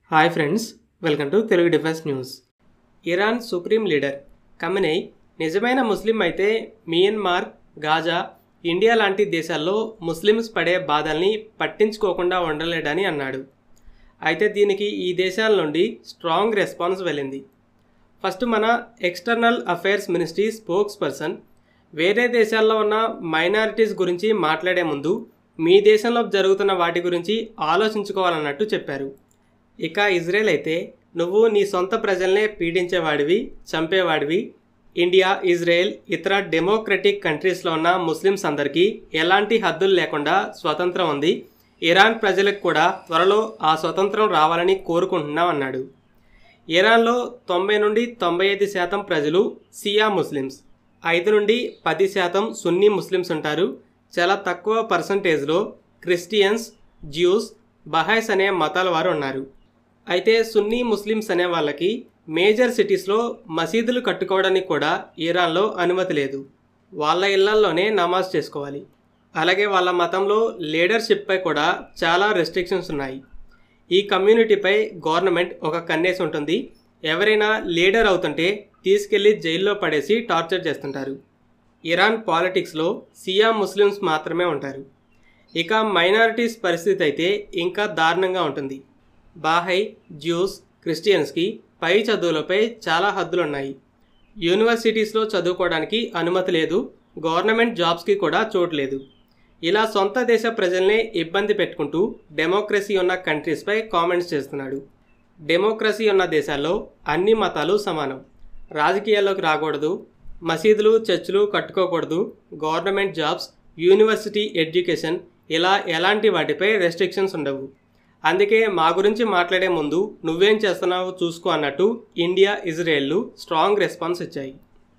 hi friends welcome to Telugu defence news Iran supreme leader Khamenei నిజమైన ముస్లిం అయితే Myanmar Gaza India లాంటి దేశాల్లో ముస్లిమ్స్ పడే బాధల్ని పట్టించుకోకుండా ఉండలేడని అన్నాడు అయితే దీనికి ఈ దేశాల నుండి స్ట్రాంగ్ రెస్పాన్స్ వెళ్ళింది ఫస్ట్ మన external affairs ministry spokesperson వేరే దేశాల్లో ఉన్న మైనారిటీస్ గురించి మాట్లాడే ముందు మీ దేశంలో జరుగుతున్న వాటి గురించి ఆలోచించుకోవాలన్నట్టు చెప్పారు ఇక ఇజ్రాయెల్ అయితే నువ్వు నీ సొంత ప్రజల్నే పీడించేవాడివి చంపేవాడివి ఇండియా ఇజ్రాయెల్ ఇతర డెమోక్రటిక్ కంట్రీస్లో ఉన్న ముస్లిమ్స్ అందరికీ ఎలాంటి హద్దులు లేకుండా స్వతంత్రం ఉంది ఇరాన్ ప్రజలకు కూడా త్వరలో ఆ స్వతంత్రం రావాలని కోరుకుంటున్నాం అన్నాడు ఇరాన్లో తొంభై నుండి తొంభై ఐదు శాతం ప్రజలు సియా ముస్లిమ్స్ ఐదు నుండి పది శాతం సున్నీ ముస్లిమ్స్ ఉంటారు చాలా తక్కువ పర్సంటేజ్లో క్రిస్టియన్స్ జ్యూస్ బహాయ్స్ అనే మతాల వారు ఉన్నారు అయితే సున్నీ ముస్లిమ్స్ అనే వాళ్ళకి మేజర్ సిటీస్లో మసీదులు కట్టుకోవడానికి కూడా ఇరాన్లో అనుమతి లేదు వాళ్ళ ఇళ్లల్లోనే నమాజ్ చేసుకోవాలి అలాగే వాళ్ళ మతంలో లీడర్షిప్పై కూడా చాలా రెస్ట్రిక్షన్స్ ఉన్నాయి ఈ కమ్యూనిటీపై గవర్నమెంట్ ఒక కన్నేసి ఉంటుంది ఎవరైనా లీడర్ అవుతుంటే తీసుకెళ్లి జైల్లో పడేసి టార్చర్ చేస్తుంటారు ఇరాన్ పాలిటిక్స్లో సియా ముస్లిమ్స్ మాత్రమే ఉంటారు ఇక మైనారిటీస్ పరిస్థితి అయితే ఇంకా దారుణంగా ఉంటుంది బాహై జ్యూస్ క్రిస్టియన్స్కి పై చదువులపై చాలా హద్దులున్నాయి యూనివర్సిటీస్లో చదువుకోవడానికి అనుమతి లేదు గవర్నమెంట్ జాబ్స్కి కూడా చోటు లేదు ఇలా సొంత దేశ ప్రజల్నే ఇబ్బంది పెట్టుకుంటూ డెమోక్రసీ ఉన్న కంట్రీస్పై కామెంట్స్ చేస్తున్నాడు డెమోక్రసీ ఉన్న దేశాల్లో అన్ని మతాలు సమానం రాజకీయాల్లోకి రాకూడదు మసీదులు చర్చిలు కట్టుకోకూడదు గవర్నమెంట్ జాబ్స్ యూనివర్సిటీ ఎడ్యుకేషన్ ఇలా ఎలాంటి వాటిపై రెస్ట్రిక్షన్స్ ఉండవు అందుకే మా గురించి మాట్లాడే ముందు నువ్వేం చేస్తున్నావో చూసుకో అన్నట్టు ఇండియా ఇజ్రాయెల్లు స్ట్రాంగ్ రెస్పాన్స్ ఇచ్చాయి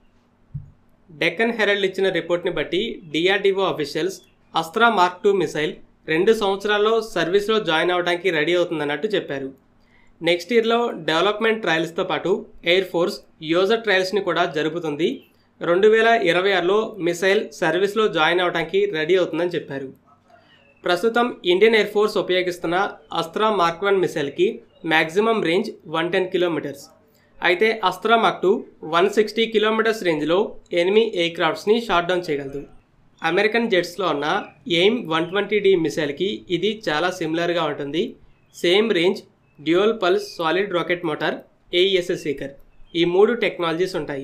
డెక్కన్ హెరల్డ్ ఇచ్చిన రిపోర్ట్ని బట్టి DRDO officials Astra mark two missile రెండు సంవత్సరాల్లో సర్వీస్లో జాయిన్ అవడానికి రెడీ అవుతుందన్నట్టు చెప్పారు నెక్స్ట్ ఇయర్లో డెవలప్మెంట్ ట్రయల్స్తో పాటు ఎయిర్ ఫోర్స్ యూజర్ ట్రయల్స్ని కూడా జరుపుతుంది రెండు వేల ఇరవై ఆరులో మిసైల్ సర్వీస్లో జాయిన్ అవడానికి రెడీ అవుతుందని చెప్పారు ప్రస్తుతం ఇండియన్ ఎయిర్ ఫోర్స్ ఉపయోగిస్తున్న అస్త్రా మార్క్ వన్ మిసైల్కి maximum range one ten kilometres అయితే Astra mark two one sixty kilometres రేంజ్లో ఎనిమి ఎయిర్ క్రాఫ్ట్స్ని షాట్ డౌన్ చేయగలదు అమెరికన్ జెట్స్లో ఉన్న ఎయిమ్ వన్ ట్వంటీ డి మిసైల్కి ఇది చాలా సిమిలర్గా ఉంటుంది same range dual pulse solid rocket motor AESA seeker ఈ మూడు టెక్నాలజీస్ ఉంటాయి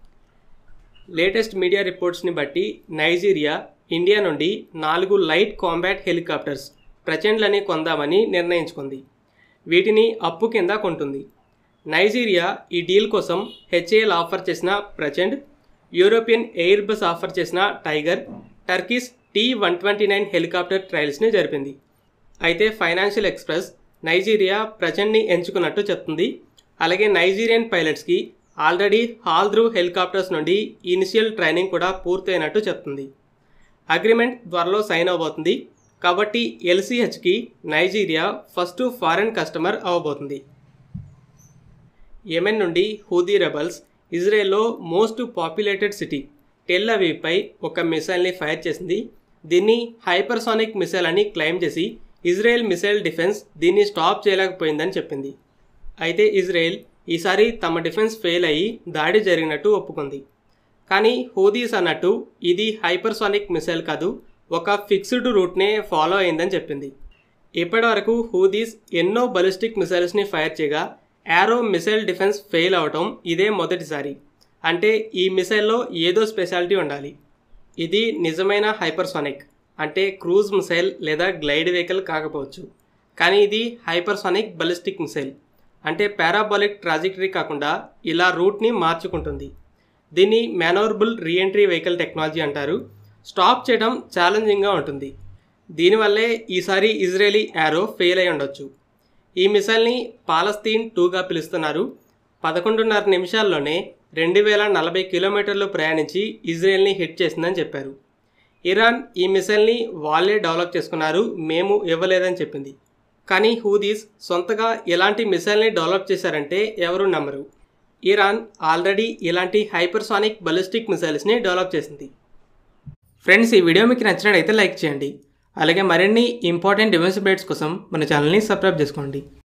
లేటెస్ట్ మీడియా రిపోర్ట్స్ని బట్టి నైజీరియా ఇండియా నుండి నాలుగు లైట్ కాంబాట్ హెలికాప్టర్స్ ప్రచండ్లని కొందామని నిర్ణయించుకుంది వీటిని అప్పు కింద కొంటుంది నైజీరియా ఈ డీల్ కోసం హెచ్ఏఎల్ ఆఫర్ చేసిన Prachand European Airbus offer చేసిన Tiger Turkey's T one twenty nine helicopter ట్రయల్స్ని జరిపింది అయితే ఫైనాన్షియల్ ఎక్స్ప్రెస్ నైజీరియా ప్రచండ్ని ఎంచుకున్నట్టు చెప్తుంది అలాగే నైజీరియన్ పైలట్స్కి ఆల్రెడీ హాల్ద్రూ హెలికాప్టర్స్ నుండి ఇనిషియల్ ట్రైనింగ్ కూడా పూర్తయినట్టు చెప్తుంది అగ్రిమెంట్ త్వరలో సైన్ అవబోతుంది కాబట్టి ఎల్సిహెచ్కి నైజీరియా ఫస్ట్ ఫారెన్ కస్టమర్ అవ్వబోతుంది యెమెన్ నుండి హూదీ రెబల్స్ ఇజ్రాయెల్లో మోస్ట్ పాపులేటెడ్ సిటీ టెల్ అవీపై ఒక మిసైల్ని ఫైర్ చేసింది దీన్ని హైపర్సానిక్ మిసైల్ అని క్లెయిమ్ చేసి ఇజ్రాయెల్ మిసైల్ డిఫెన్స్ దీన్ని స్టాప్ చేయలేకపోయిందని చెప్పింది అయితే ఇజ్రాయెల్ ఈసారి తమ డిఫెన్స్ ఫెయిల్ అయ్యి దాడి జరిగినట్టు ఒప్పుకుంది కానీ హూదీస్ అన్నట్టు ఇది హైపర్సానిక్ మిసైల్ కాదు ఒక ఫిక్స్డ్ రూట్నే ఫాలో అయిందని చెప్పింది ఇప్పటివరకు హూదీస్ ఎన్నో బలిస్టిక్ మిసైల్స్ని ఫైర్ చేయగా యారో మిసైల్ డిఫెన్స్ ఫెయిల్ అవటం ఇదే మొదటిసారి అంటే ఈ మిసైల్లో ఏదో స్పెషాలిటీ ఉండాలి ఇది నిజమైన హైపర్సానిక్ అంటే క్రూజ్ మిసైల్ లేదా గ్లైడ్ వెహికల్ కాకపోవచ్చు కానీ ఇది హైపర్సానిక్ బలిస్టిక్ మిసైల్ అంటే పారాబాలిక్ ట్రాజెక్టరీ కాకుండా ఇలా రూట్ని మార్చుకుంటుంది దీన్ని మేనోరబుల్ రీఎంట్రీ వెహికల్ టెక్నాలజీ అంటారు స్టాప్ చేయడం ఛాలెంజింగ్గా ఉంటుంది దీనివల్లే ఈసారి ఇజ్రాయలీ యారో ఫెయిల్ అయి ఉండొచ్చు ఈ మిసైల్ని పాలస్తీన్ టూగా పిలుస్తున్నారు పదకొండున్నర నిమిషాల్లోనే రెండు వేల నలభై కిలోమీటర్లు ప్రయాణించి ఇజ్రాయెల్ని హిట్ చేసిందని చెప్పారు ఇరాన్ ఈ మిసైల్ని వాళ్ళే డెవలప్ చేసుకున్నారు మేము ఇవ్వలేదని చెప్పింది కానీ హూదీస్ సొంతగా ఇలాంటి మిసైల్ని డెవలప్ చేశారంటే ఎవరు నమ్మరు ఇరాన్ ఆల్రెడీ ఇలాంటి హైపర్సానిక్ బలిస్టిక్ మిసైల్స్ని డెవలప్ చేసింది ఫ్రెండ్స్ ఈ వీడియో మీకు నచ్చినట్టయితే లైక్ చేయండి అలాగే మరిన్ని ఇంపార్టెంట్ డిఫెన్స్ అప్డేట్స్ కోసం మన ఛానల్ని సబ్స్క్రైబ్ చేసుకోండి